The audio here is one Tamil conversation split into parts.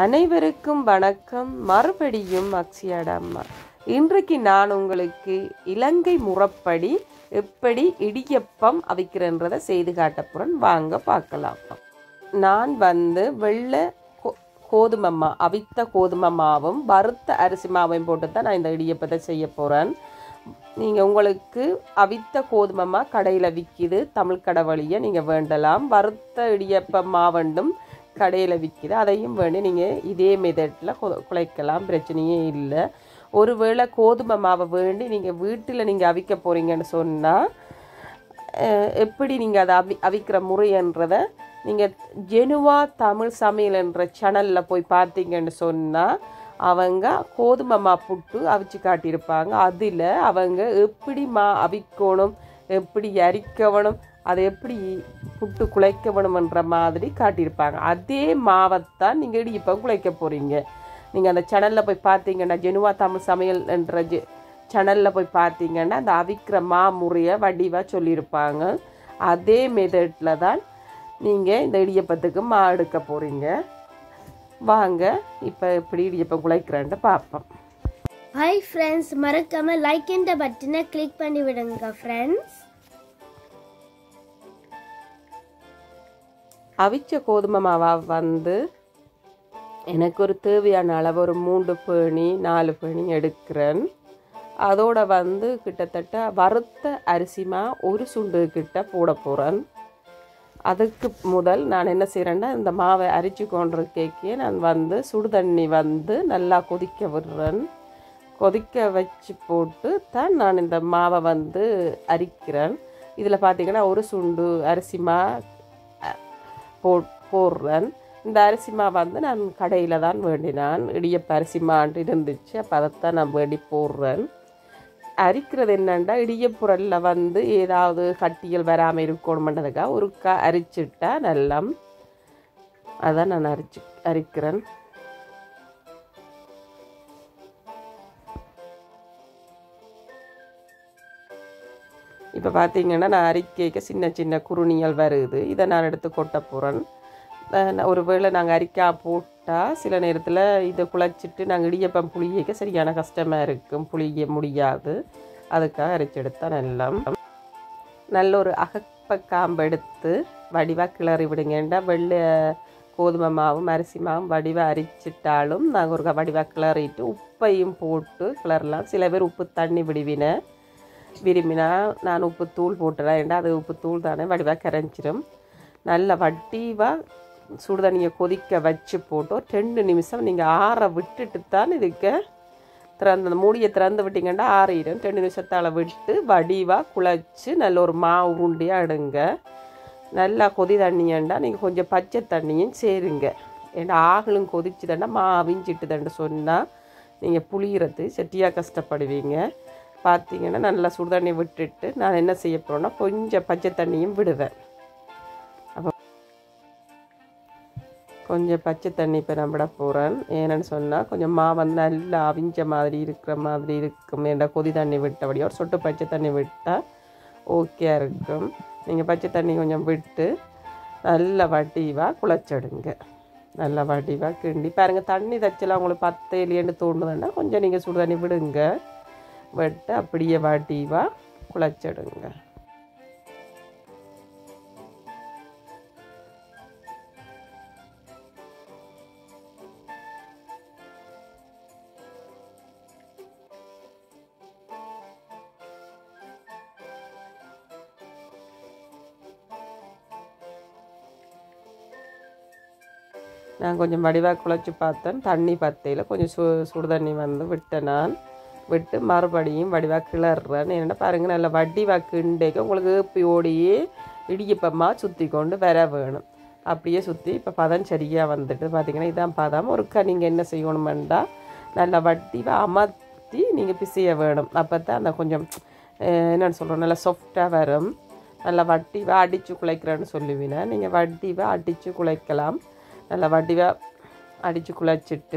அனைவருக்கும் வணக்கம் மறுபடியும் அக்ஷயாட அம்மா இன்றைக்கு நான் உங்களுக்கு இலங்கை முறைப்படி எப்படி இடியப்பம் அவிக்கிறன்றதை செய்து காட்டப்புறன் வாங்க பார்க்கலாம் நான் வந்து வெள்ளை கோ- கோதுமை மா அவித்த கோதுமை மாவும் வறுத்த அரிசி மாவையும் போட்டு தான் நான் இந்த இடியப்பத்தை செய்ய போகிறேன் நீங்கள் உங்களுக்கு அவித்த கோதுமை மா கடையில் விற்கிது தமிழ் கடை வழியை நீங்கள் வேண்டலாம் வறுத்த இடியப்ப மாவண்டும் கடையில் விற்கிது அதையும் வேண்டி நீங்கள் இதே மெதட்டில் குலைக்கலாம் பிரச்சனையே இல்லை ஒருவேளை கோதுமை மாவை வேண்டி நீங்கள் வீட்டில் நீங்கள் அவிக்க போகிறீங்கன்னு சொன்னால் எப்படி நீங்கள் அதை அவி அவிக்கிற முறைன்றதை நீங்கள் ஜெனுவா தமிழ் சமையல் என்ற சேனலில் போய் பார்த்தீங்கன்னு சொன்னால் அவங்க கோதுமை மா புட்டு அவிச்சு காட்டியிருப்பாங்க அதில் அவங்க எப்படி மா அவிக்கணும் எப்படி அரிக்கணும் அதை எப்படி புட்டு குழைக்கணுமன்ற மாதிரி காட்டியிருப்பாங்க அதே மாவைத்தான் நீங்கள் இடியப்பம் குழைக்க போகிறீங்க நீங்கள் அந்த சேனலில் போய் பார்த்தீங்கன்னா ஜெனுவா தமிழ் சமையல் என்ற ஜெ சேனலில் போய் பார்த்தீங்கன்னா அந்த அவிக்கிற மா முறையை வடிவாக சொல்லியிருப்பாங்க அதே மெத்தடில் தான் நீங்கள் இந்த இடியப்பத்துக்கு மா எடுக்க போகிறீங்க வாங்க இப்போ எப்படி இடியப்பம் குழைக்கிறேன்ட்டு பார்ப்போம் ஹாய் ஃப்ரெண்ட்ஸ் மறக்காம லைக் என்ற பட்டனை கிளிக் பண்ணி விடுங்க ஃப்ரெண்ட்ஸ் அவிச்ச கோதுமை மாவா வந்து எனக்கு ஒரு தேவையான அளவு ஒரு மூன்று பேணி நாலு பேணி எடுக்கிறேன் அதோட வந்து கிட்டத்தட்ட வறுத்த அரிசிமா ஒரு சுண்டு கிட்ட போட போகிறேன் அதுக்கு முதல் நான் என்ன செய்கிறேன்னா இந்த மாவை அரிச்சு கொண்டிருக்கே நான் வந்து சுடு தண்ணி வந்து நல்லா கொதிக்க விடுறேன் கொதிக்க வச்சு போட்டு தான் நான் இந்த மாவை வந்து அரிக்கிறேன் இதில் பார்த்தீங்கன்னா ஒரு சுண்டு அரிசிமா போ போடுறேன் இந்த அரிசிமா வந்து நான் கடையில் தான் வேண்டினான் இடியப்ப அரிசிமான்ட்டு இருந்துச்சு அப்போ அதைத்தான் நான் வேண்டி போடுறேன் அரிக்கிறது என்னண்டா இடியப்புறலில் வந்து ஏதாவது கட்டிகள் வராமல் இருக்கணுமென்றதுக்காக ஒருக்கா அரிச்சிட்டா நல்லா அதான் நான் அரிச்சு அரிக்கிறேன் இப்போ பார்த்தீங்கன்னா நான் அரிக்கைக்கு சின்ன சின்ன குருணிகள் வருது இதை நான் எடுத்து கொட்ட போகிறேன் ஒரு வேளை நாங்கள் அரிக்கா போட்டால் சில நேரத்தில் இதை குழச்சிட்டு நாங்கள் இடியப்பம் புளியக்க சரியான கஷ்டமாக இருக்கும் புளிய முடியாது அதுக்காக அரிச்சு எடுத்தால் நல்லா நல்ல ஒரு அகப்ப காம்பு எடுத்து வடிவாக கிளறி விடுங்கண்டா வெள்ளை கோதுமை மாவும் அரிசி மாவும் வடிவாக அரிச்சிட்டாலும் நாங்கள் ஒரு வடிவாக கிளறிட்டு உப்பையும் போட்டு கிளறலாம் சில பேர் உப்பு தண்ணி விடுவின விரும்பினா நான் உப்பு தூள் போட்டுறேன் ஏன்டா அது உப்பு தூள் தானே வடிவாக கரைஞ்சிரும் நல்ல வட்டிவாக சுடுதண்ணியை கொதிக்க வச்சு போட்டு ஒரு ரெண்டு நிமிஷம் நீங்கள் ஆற விட்டுட்டு தான் இதுக்கு திறந்து அந்த மூடியை திறந்து விட்டீங்கன்னா ஆறிடும் ரெண்டு நிமிஷத்தால் விட்டு வடிவாக குழச்சி நல்ல ஒரு மாவு உருண்டியாக எடுங்க நல்லா கொதி தண்ணியண்டா நீங்கள் கொஞ்சம் பச்சை தண்ணியும் சேருங்க ஏன்னா ஆகலும் கொதிச்சுதண்டா மா அவிஞ்சிட்டுதண்டு சொன்னால் நீங்கள் புளியறது செட்டியாக கஷ்டப்படுவீங்க பார்த்தீங்கன்னா நல்லா சுடுதண்ணி விட்டுட்டு நான் என்ன செய்ய போகிறேன்னா கொஞ்சம் பச்சை தண்ணியும் விடுவேன் அப்போ கொஞ்சம் பச்சை தண்ணி இப்போ நான் விட போகிறேன் ஏன்னு சொன்னால் கொஞ்சம் மா வந்து நல்லா அவிஞ்ச மாதிரி இருக்கிற மாதிரி இருக்கும் ஏன்டா கொதி தண்ணி விட்டபடியாக ஒரு சொட்டு பச்சை தண்ணி விட்டால் ஓகே இருக்கும் நீங்கள் பச்சை தண்ணி கொஞ்சம் விட்டு நல்ல வடிவாக குழச்சிடுங்க நல்ல வடிவாக கிண்டி பாருங்கள் தண்ணி தச்சலாம் உங்களுக்கு பத்து இல்லையேன்னு தோணுதுன்னா கொஞ்சம் நீங்கள் சுடு தண்ணி விடுங்க விட்டு அப்படியே வடிவாக குழச்சிடுங்க நான் கொஞ்சம் வடிவாக குழச்சி பார்த்தேன் தண்ணி பத்தையில் கொஞ்சம் சு சுடு தண்ணி வந்து விட்டேன் நான் விட்டு மறுபடியும் வடிவாக கிளறேன் என்னென்னா பாருங்கள் நல்லா வடிவாக கிண்டேக்க உங்களுக்கு ஏப்பியோடையே இடியப்பமாக சுற்றி கொண்டு வர வேணும் அப்படியே சுற்றி இப்போ பதம் சரியாக வந்துட்டு பார்த்தீங்கன்னா இதான் பதம் ஒருக்கா நீங்கள் என்ன செய்யணுமெண்டா நல்லா வடிவாக அமர்த்தி நீங்கள் பிசைய வேணும் அப்போ தான் அந்த கொஞ்சம் அஹ், என்னென்னு சொல்கிறோம் நல்லா சாஃப்டாக வரும் நல்லா வட்டிவாக அடித்து குழைக்கிறேன்னு சொல்லுவீங்க நீங்கள் வட்டிவாக அடித்து குழைக்கலாம் நல்லா வடிவாக அடித்து குழைச்சிட்டு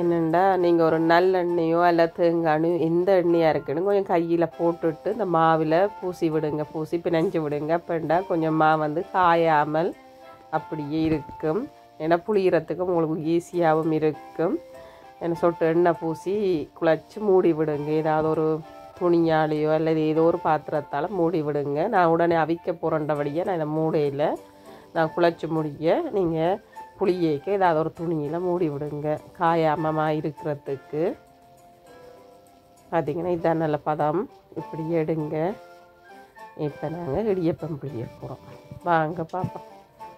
என்னென்னா நீங்கள் ஒரு நல்லெண்ணெயோ அல்ல தேங்காயோ எந்த எண்ணெயாக இருக்குன்னு கொஞ்சம் கையில் போட்டுட்டு இந்த மாவில் பூசி விடுங்க பூசி பிணைஞ்சு விடுங்க அப்பண்டா கொஞ்சம் மா வந்து காயாமல் அப்படியே இருக்கும் ஏன்னா புளியறதுக்கும் உங்களுக்கு ஈஸியாகவும் இருக்கும் என்ன சொட்டு எண்ணெய் பூசி குழச்சி மூடி விடுங்க ஏதாவது ஒரு துணியாலேயோ அல்லது ஏதோ ஒரு பாத்திரத்தால் மூடி விடுங்க நான் உடனே அவிக்க போகிறண்டபடியே நான் இதை மூடையில் நான் குழச்சி முடிய நீங்கள் புளியேக்க ஏதாவது ஒரு துணியில் மூடி விடுங்க காயாமமா இருக்கிறதுக்கு பார்த்தீங்கன்னா இதான் நல்ல பதம் இப்படி எடுங்க இப்போ நாங்கள் இடியப்பம் பிழிய போகிறோம் வாங்க பார்ப்போம்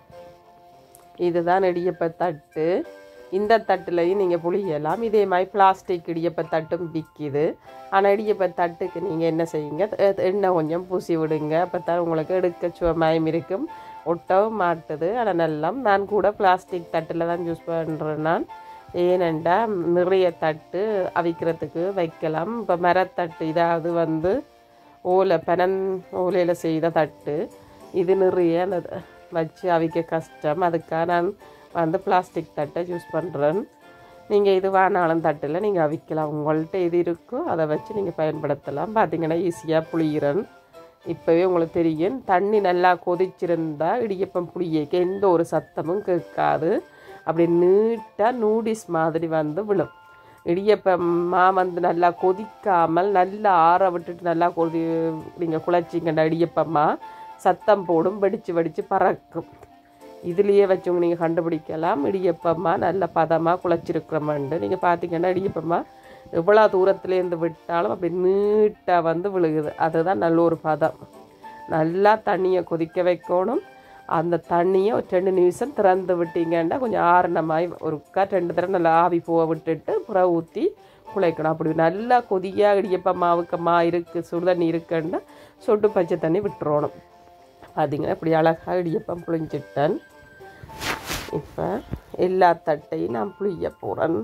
இதுதான் இடியப்ப தட்டு இந்த தட்டுலையும் நீங்கள் புளியலாம் இதே மாதிரி பிளாஸ்டிக் இடியப்ப தட்டும் விற்கிது ஆனால் இடியப்ப தட்டுக்கு நீங்கள் என்ன செய்யுங்க எ- எண்ணெய் கொஞ்சம் பூசி விடுங்க அப்போ தான் உங்களுக்கு எடுக்க சுவமயம் இருக்கும் ஒட்டவும் மாட்டுது ஆனால் நல்லா நான் கூட பிளாஸ்டிக் தட்டில் தான் யூஸ் பண்ணுறேன் நான் ஏனெண்டா நிறைய தட்டு அவிக்கிறதுக்கு வைக்கலாம் இப்போ மரத்தட்டு இதாவது வந்து ஓலை பனன் ஓலையில் செய்த தட்டு இது நிறைய அந்த வச்சு அவிக்க கஷ்டம் அதுக்காக நான் வந்து பிளாஸ்டிக் தட்டை யூஸ் பண்ணுறேன் நீங்கள் இது வானாலும் தட்டில் நீங்கள் அவிக்கலாம் உங்கள்கிட்ட எது இருக்கோ அதை வச்சு நீங்கள் பயன்படுத்தலாம் பார்த்தீங்கன்னா ஈஸியாக புளியிறன் இப்போவே உங்களுக்கு தெரியும் தண்ணி நல்லா கொதிச்சிருந்தா இடியப்பம் புளியேக்க எந்த ஒரு சத்தமும் கேட்காது அப்படி நீட்டாக நூடிஸ் மாதிரி வந்து விழும் இடியப்பம் மா வந்து நல்லா கொதிக்காமல் நல்லா ஆற விட்டுட்டு நல்லா கொதி நீங்கள் குழச்சிங்கண்டா இடியப்பம்மா சத்தம் போடும் வெடித்து வெடித்து பறக்கும் இதுலேயே வச்சவங்க நீங்கள் கண்டுபிடிக்கலாம் இடியப்பம்மா நல்ல பதமாக குழச்சிருக்கிறோமண்டு நீங்கள் பார்த்தீங்கன்னா இடியப்பம்மா எவ்வளோ தூரத்துலேருந்து விட்டாலும் அப்படி நீட்டாக வந்து விழுகுது அதுதான் நல்ல ஒரு பதம் நல்லா தண்ணியை கொதிக்க வைக்கணும் அந்த தண்ணியை ஒரு ரெண்டு நிமிஷம் திறந்து விட்டீங்கன்னா கொஞ்சம் ஆறின மாதிரி ஒருக்கா ரெண்டு தடவை நல்லா ஆவி போக விட்டுட்டு புற ஊற்றி குழைக்கணும் அப்படி நல்லா கொதியாக இடியப்ப மாவுக்கு மா இருக்குது சுடுதண்ணி இருக்குன்னா சொட்டு பச்சை தண்ணி விட்டுறணும் பார்த்தீங்கன்னா இப்படி அழகாக இடியப்பம் புளிஞ்சிட்டேன் இப்போ எல்லா தட்டையும் நான் புளிய போகிறேன்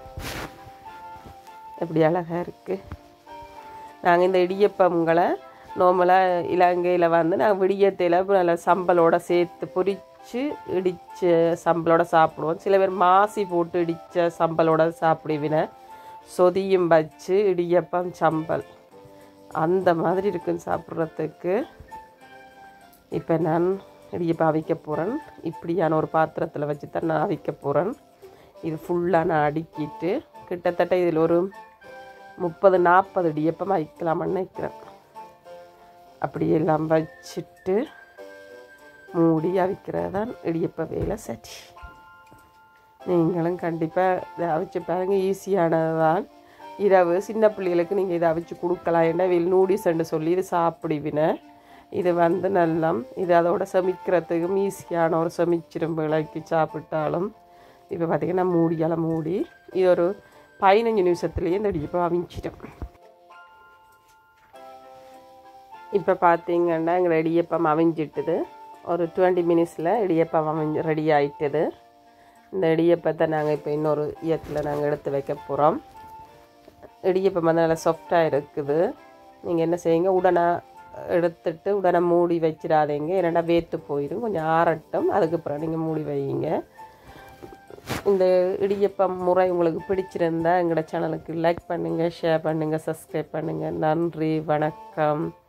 எப்படி அழகாக இருக்குது நாங்கள் இந்த இடியப்பங்களை நார்மலாக இலங்கையில் வந்து நாங்கள் விடியத்தையில் நல்ல சம்பலோட சேர்த்து பொரித்து இடித்த சம்பலோட சாப்பிடுவோம் சில பேர் மாசி போட்டு இடித்த சம்பலோட சாப்பிடுவின சொதியும் வச்சு இடியப்பம் சம்பல் அந்த மாதிரி இருக்குன்னு சாப்பிட்றதுக்கு இப்போ நான் இடியப்பம் அவிக்க போகிறேன் இப்படியான ஒரு பாத்திரத்தில் வச்சு தான் நான் அவிக்க போகிறேன் இது ஃபுல்லாக நான் அடுக்கிட்டு கிட்டத்தட்ட இதில் ஒரு முப்பது நாற்பது இடியப்பம் வைக்கலாம்னு நினைக்கிறேன் அப்படி எல்லாம் வச்சுட்டு மூடி அவிக்கிறது தான் இடியப்ப வேலை சரி நீங்களும் கண்டிப்பாக இதை அவிச்சு பாருங்கள் ஈஸியானது தான் இரவு சின்ன பிள்ளைகளுக்கு நீங்கள் இதை அவிச்சு கொடுக்கலாம் ஏன்னா வில் நூடிஸ்ன்னு சொல்லி இது சாப்பிடுவின இது வந்து நல்லா இது அதோட சமைக்கிறதுக்கும் ஈஸியான ஒரு சமைச்சிரும் விளக்கி சாப்பிட்டாலும் இப்போ பார்த்திங்கன்னா மூடியால் மூடி இது ஒரு பதினஞ்சு நிமிஷத்துலேயே இந்த இடியப்பம் அவிச்சிடும் இப்போ பார்த்தீங்கன்னா எங்கள் இடியப்பம் அவிஞ்சிட்டுது ஒரு டுவெண்ட்டி மினிட்ஸில் இடியப்பம் அவிஞ்சு ரெடி ஆயிட்டுது இந்த இடியப்பத்தை நாங்கள் இப்போ இன்னொரு இயத்தில் நாங்கள் எடுத்து வைக்க போகிறோம் இடியப்பம் வந்து நல்லா சாஃப்டாக இருக்குது நீங்கள் என்ன செய்யுங்க உடனே எடுத்துட்டு உடனே மூடி வச்சிடாதீங்க இரண்டா வேத்து போயிடும் கொஞ்சம் ஆறட்டும் அதுக்கப்புறம் நீங்கள் மூடி வைங்க இந்த இடியப்பம் முறை உங்களுக்கு பிடிச்சிருந்தா எங்களோட சேனலுக்கு லைக் பண்ணுங்கள் ஷேர் பண்ணுங்கள் சப்ஸ்கிரைப் பண்ணுங்கள் நன்றி வணக்கம்